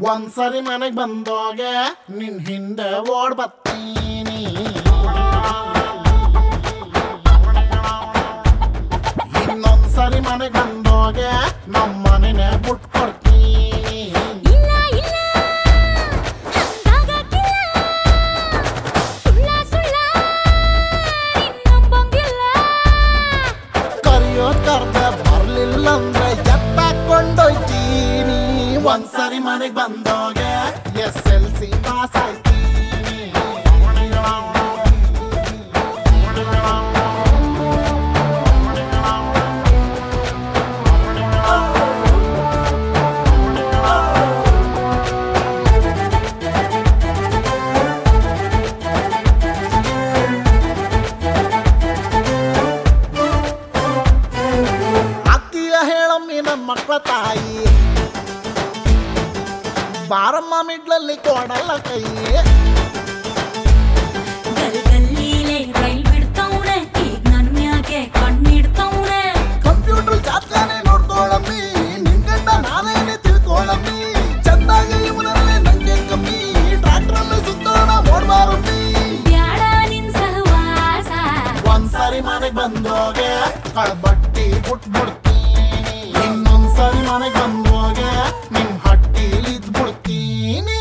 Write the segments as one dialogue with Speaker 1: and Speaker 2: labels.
Speaker 1: ಒಂದ್ಸರಿ ಮನೆಗ್ ಬಂದೋಗೆ ನಿನ್ ಹಿಂದೆ ಓಡ್ ಬತ್ತೀನಿ ಇನ್ನೊಂದ್ಸರಿ ಮನೆಗ್ ಬಂದೋಗೆ ನಮ್ಮ ಮನೆನೇ ಬಿಟ್ಕೊಡ್ತೀನಿ
Speaker 2: ಇಲ್ಲ ಇಲ್ಲ ಹಂಗಾಗಕ್ಕಿಲ್ಲ ಸುಳ್ಳ ಸುಳ್ಳ ನಂಬಂಗಿಲ್ಲ
Speaker 1: ಕರಿಯೋದ್ ಕರ್ದ ಬರ್ಲಿಲ್ಲ ಅಂದ್ರೆ ಎತ್ತಾಕೊಂಡೋಯ್ತೀನಿ ಒಂದ್ಸರಿ ಮನೆಗ್ ಬಂದೋಗೆ ಎಸ್ ಎಲ್ ಸಿ ಪಾಸ್ ಆಯ್ತೀನಿ ಅಕ್ಕಿಯ ಹೇಳಮ್ಮಿ ನನ್ನ ಮಕ್ಕಳ ತಾಯಿ ಬಾರಮ್ಮ ಮಿಡ್ಲಲ್ಲಿ ಕೊಡಲ್ಲ ಕೈ
Speaker 2: ಗಲ್ ಗಲ್ಲೀಲೆ ರೈಲ್ ಬಿಡ್ತವ್ನೆ ಈಗ ನನ್ ಮ್ಯಾಗೆ ಕಣ್ಣಿಡ್ತವ್ನೆ
Speaker 1: ಕಂಪ್ಯೂಟರ್ ಜಾತ್ಕಾನೆ ನೋಡ್ಕೊಳಮ್ಮಿ ನಿನ್ ಗಂಡ ನಾನೇನೆ ತಿಳ್ಕೊಳಮ್ಮಿ ಚಂದಾಗಿ ಇವನಲ್ಲೇ ನಂಗೆ ಕಮ್ಮಿ ಟ್ರ್ಯಾಕ್ಟರ್ ಅಲ್ಲಿ ಸುತ್ತೋಣ ನೋಡ್ಬಾರಮ್ಮಿ
Speaker 2: ಬ್ಯಾಡ ನಿನ್ ಸಹವಾಸ
Speaker 1: ಒಂದ್ಸರಿ ಮನೆಗ್ ಬಂದೋಗೆ ಕಳ್ಬಟ್ಟಿ ಬಿಟ್ಬಿಡ್ತೀನಿ ಇನ್ನೊಂದ್ಸರಿ ಮನೆಗ್ ಬಂದೋಗೆ ನಿಮ್ ಹಟ್ಟಿಲಿ ಇದ್ಬಿಡ್ತೀನಿ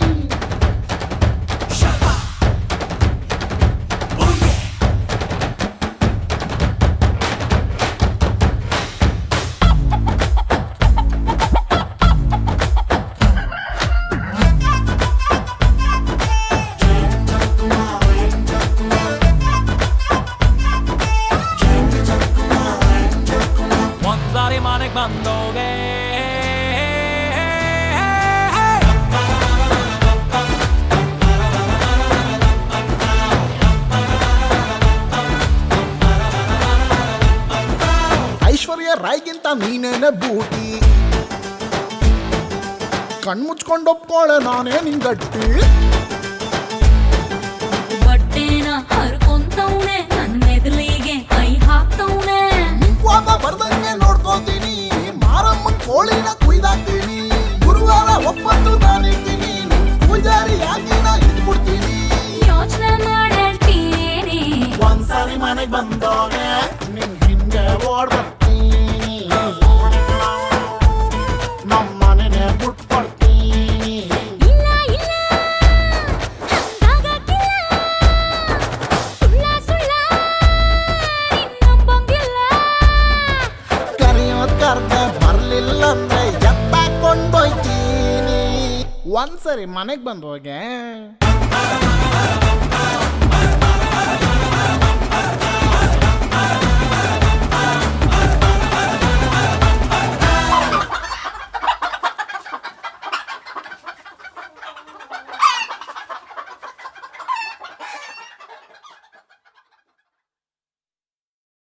Speaker 3: ಒಂದ್ಸಾರಿ ಮನೆಗ್ ಬಂದೋಗೆ
Speaker 1: ಐಶ್ವರ್ಯ ರಾಯ್ಗಿಂತ ನೀನೇನೆ ಬೂಟಿ ಕಣ್ಮುಚ್ಕೊಂಡು ಒಪ್ಕೊಳ್ಳೆ ನಾನೇ ನಿನ್ ಗಟ್ಟಿ
Speaker 2: ಬಟ್ಟೆನ ಹರ್ಕೊಂತವ್ನೆ ನನ್ ಮೆದುಳಿಗೆ ಕೈ ಹಾಕ್ತವ್ನೆ
Speaker 1: ಕೋಪ ಬರ್ದಂಗೆ ನೋಡ್ಕೋತೀನಿ ಮಾರಮ್ಮನ್ ಕೋಳಿನ ಕುಯ್ದಾಕ್ತೀನಿ ಗುರುವಾರ ಒಪ್ಪತ್ತು ನಾನಿರ್ತೀನಿ ಪೂಜಾರಿ ಯಾಕೆ ನಾ ಇದ್ಬಿಡ್ತೀನಿ
Speaker 2: ಯೋಚನೆ ಮಾಡ್ತೀನಿ
Speaker 1: ಒಂದ್ಸರಿ ಮನೆಗ್ ಬಂದೋಗೆ ನಿನ್ ಹಿಂಗೆ ಓಡ್ ಬರ್ತೀನಿ ನಮ್ಮ ಮನೆನೇ ಬಿಟ್ಕೊಡ್ತೀನಿ
Speaker 2: ಇಲ್ಲ ಇಲ್ಲ ಹಂಗಾಗಕ್ಕಿಲ್ಲ ಸುಳ್ಳ ಸುಳ್ಳ ನಂಬಂಗಿಲ್ಲ
Speaker 1: ಕರೆಯೋದ್ ಕರ್ದ ಬರ್ಲಿಲ್ಲ ಅಂದ್ರೆ ಎತ್ತಾಕೊಂಡೋಯ್ತೀನಿ ಒಂದ್ಸರಿ ಮನೆಗ್ ಬಂದೋಗೆ